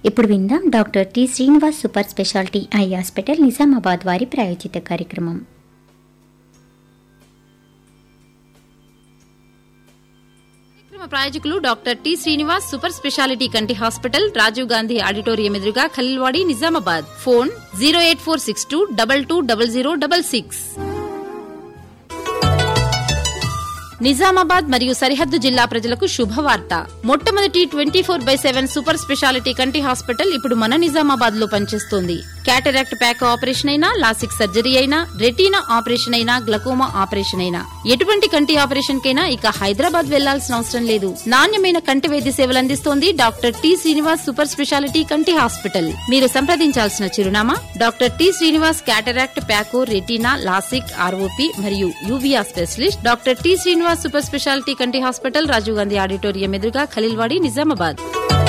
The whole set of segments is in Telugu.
ఇప్పుడు విందాం doctor T Srinivas super speciality eye hospital Nizamabad వారి ప్రాయోజిత కార్యక్రమం కార్యక్రమ ప్రాయోజకులు doctor T Srinivas super speciality కంటి హాస్పిటల్ రాజీవ్ గాంధీ ఆడిటోరియం ఎదురుగా Khaleelwadi Nizamabad phone zero eight four six two double two double zero double six Nizamabad మరియు సరిహద్దు జిల్లా ప్రజలకు శుభవార్త మొట్టమొదటి twenty four by seven super speciality కంటి హాస్పిటల్ ఇప్పుడు మన నిజామాబాద్ లో పనిచేస్తోంది క్యాటరాక్ట్ ప్యాక్ ఆపరేషన్ అయినా లాసిక్ సర్జరీ అయినా రెటీనా ఆపరేషన్ అయినా గ్లకోమా ఆపరేషన్ అయినా ఎటువంటి కంటి ఆపరేషన్ కైనా ఇక హైదరాబాద్ వెళ్లాల్సిన అవసరం లేదు నాణ్యమైన కంటి వైద్య సేవలు అందిస్తోంది doctor T Srinivas super speciality కంటి హాస్పిటల్ మీరు సంప్రదించాల్సిన చిరునామా doctor T Srinivas cataract phaco retina LASIK ROP మరియు uvea specialist doctor T Srinivas super speciality కంటి హాస్పిటల్ రాజీవ్ గాంధీ ఆడిటోరియం ఎదురుగా ఖలీల్వాడి నిజామాబాద్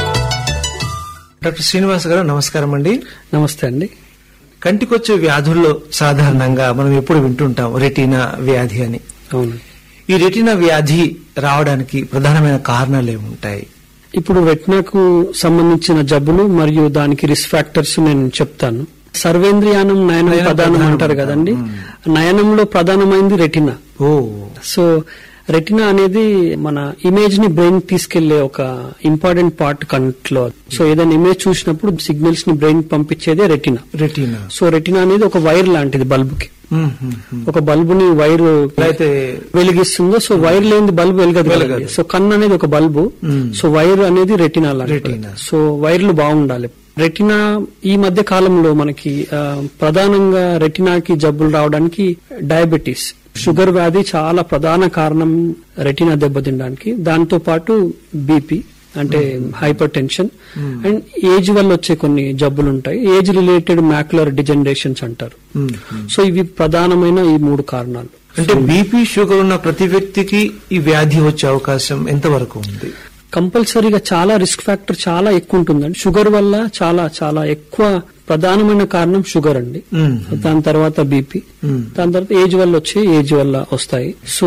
డాక్టర్ శ్రీనివాస్ గారు నమస్కారం అండి నమస్తే అండి కంటికొచ్చే వ్యాధుల్లో సాధారణంగా మనం ఎప్పుడు వింటుంటాం రెటీనా వ్యాధి అని అవును ఈ రెటీనా వ్యాధి రావడానికి ప్రధానమైన కారణాలు ఏముంటాయి ఇప్పుడు రెట్నాకు సంబంధించిన జబ్బులు మరియు దానికి రిస్క్ ఫ్యాక్టర్స్ నేను చెప్తాను సర్వేంద్రియానం నయనం నయనం ప్రధానం ప్రధానం అంటారు అంటారు. కదండి నయనంలో ప్రధానమైంది రెటినా ఓ సో రెటినా అనేది మన ఇమేజ్ ని బ్రెయిన్ తీసుకెళ్లే ఒక ఇంపార్టెంట్ పార్ట్ కంట్లో సో ఏదైనా ఇమేజ్ చూసినప్పుడు సిగ్నల్స్ ని బ్రెయిన్ పంపించేదే రెటినా రెటీనా సో రెటినా అనేది ఒక వైర్ లాంటిది బల్బ్ కి మ్మ్, మ్మ్, మ్మ్. ఒక బల్బుని వైర్ అయితే వెలిగిస్తుందో సో వైర్ లేని బల్బు వెలగదు వెలగదు. కదండి. సో కన్ను అనేది ఒక బల్బు మ్మ్. సో వైర్ అనేది రెటినా లాంటిది. రెటినా. సో వైర్లు బాగుండాలి రెటినా ఈ మధ్య కాలంలో మనకి ఆ, ప్రధానంగా రెటినాకి జబ్బులు రావడానికి డయాబెటీస్ షుగర్ వ్యాధి చాలా ప్రధాన కారణం రెటినా దెబ్బతినడానికి దాంతో పాటు బీపీ అంటే హైపర్ టెన్షన్ అండ్ ఏజ్ వల్ల వచ్చే కొన్ని జబ్బులు ఉంటాయి ఏజ్ రిలేటెడ్ మ్యాక్యులర్ డిజనరేషన్స్ అంటారు మ్మ్, మ్మ్. సో ఇవి ప్రధానమైన ఈ మూడు కారణాలు అంటే బీపీ షుగర్ ఉన్న ప్రతి వ్యక్తికి ఈ వ్యాధి వచ్చే అవకాశం ఎంతవరకు ఉంది కంపల్సరీగా చాలా రిస్క్ ఫ్యాక్టర్ చాలా ఎక్కువ ఉంటుందండి షుగర్ వల్ల చాలా చాలా ఎక్కువ ప్రధానమైన కారణం షుగర్ అండి మ్మ్. దాని తర్వాత బీపీ మ్మ్. దాని తర్వాత ఏజ్ వల్ల వచ్చే ఏజ్ వల్ల వస్తాయి సో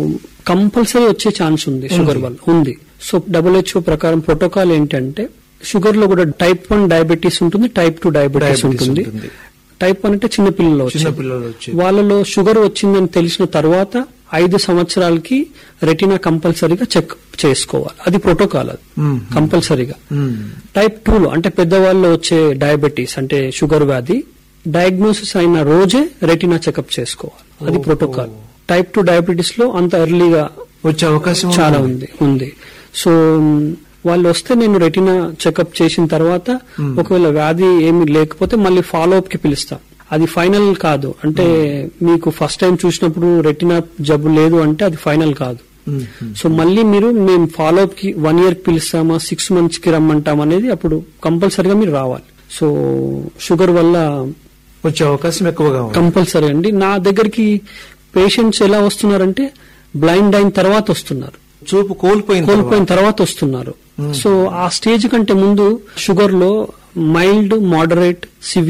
కంపల్సరీ వచ్చే ఛాన్స్ ఉంది షుగర్ వల్ల ఉంది సో డబ్ల్యూహెచ్ఓ ప్రకారం ప్రోటోకాల్ ఏంటంటే షుగర్ లో కూడా టైప్ వన్ డయాబెటీస్ ఉంటుంది టైప్ టూ డయాబెటీస్ Diabetes ఉంటుంది ఉంటుంది. టైప్ వన్ అంటే చిన్న పిల్లల్లో చిన్న వచ్చేది. పిల్లలు వచ్చే వాళ్ళలో షుగర్ వచ్చిందని తెలిసిన తర్వాత ఐదు సంవత్సరాలకి రెటినా కంపల్సరీగా చెక్ చేసుకోవాలి అది ప్రోటోకాల్ అది మ్మ్. కంపల్సరీగా మ్మ్. టైప్ టూ లో అంటే పెద్దవాళ్ళు వచ్చే డయాబెటీస్ అంటే షుగర్ వ్యాధి డయాగ్నోసిస్ అయిన రోజే రెటినా చెకప్ చేసుకోవాలి అది ప్రోటోకాల్ టైప్ టూ డయాబెటీస్ లో అంత ఎర్లీగా వచ్చే అవకాశం చాలా ఉంది ఉంది సో మ్, వాళ్ళు వస్తే నేను రెటినా చెకప్ చేసిన తర్వాత ఒకవేళ వ్యాధి ఏమి లేకపోతే మళ్ళీ ఫాలో అప్ కి పిలుస్తాం అది ఫైనల్ కాదు అంటే మీకు ఫస్ట్ టైం చూసినప్పుడు రెటినా జబ్బు లేదు అంటే అది ఫైనల్ కాదు మ్మ్, మ్మ్. సో మళ్ళీ మీరు మేము ఫాలో అప్ కి వన్ ఇయర్ కి పిలుస్తామా సిక్స్ మంత్స్ కి రమ్మంటాం అనేది అప్పుడు కంపల్సరీగా మీరు రావాలి సో షుగర్ వల్ల వచ్చే అవకాశం ఎక్కువగా ఉంది కంపల్సరీ అండి నా దగ్గరికి పేషెంట్స్ ఎలా వస్తున్నారంటే బ్లైండ్ అయిన తర్వాత వస్తున్నారు చూపు కోల్పోయిన కోల్పోయిన తర్వాత వస్తున్నారు సో ఆ స్టేజ్ కంటే ముందు షుగర్ లో మైల్డ్ మోడరేట్ సివియర్